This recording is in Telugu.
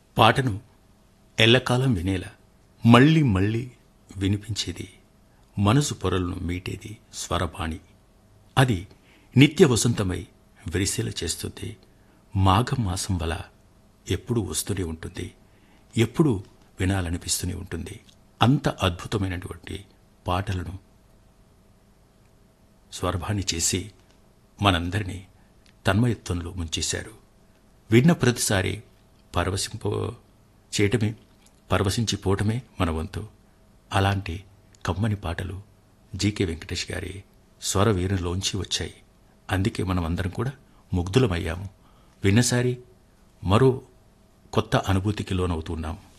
పాటను ఎల్లకాలం వినేలా మళ్ళీ మళ్ళీ వినిపించేది మనసు పొరలను మీటేది స్వరపాణి అది నిత్య వసంతమై విరిసేల చేస్తుంది మాఘం మాసం వల ఎప్పుడూ వస్తూనే ఉంటుంది ఎప్పుడూ వినాలనిపిస్తూనే ఉంటుంది అంత అద్భుతమైనటువంటి పాటలను స్వరభాని చేసి మనందరినీ తన్మయత్వంలో ముంచేశారు విన్న ప్రతిసారి పరవశింప చేయటమే పరవశించిపోవటమే మన వంతు అలాంటి కమ్మని పాటలు జీకే వెంకటేష్ గారి స్వర వీరులోంచి వచ్చాయి అందుకే మనం అందరం కూడా ముగ్ధులమయ్యాము విన్నసారి మరో కొత్త అనుభూతికి లోనవుతున్నాం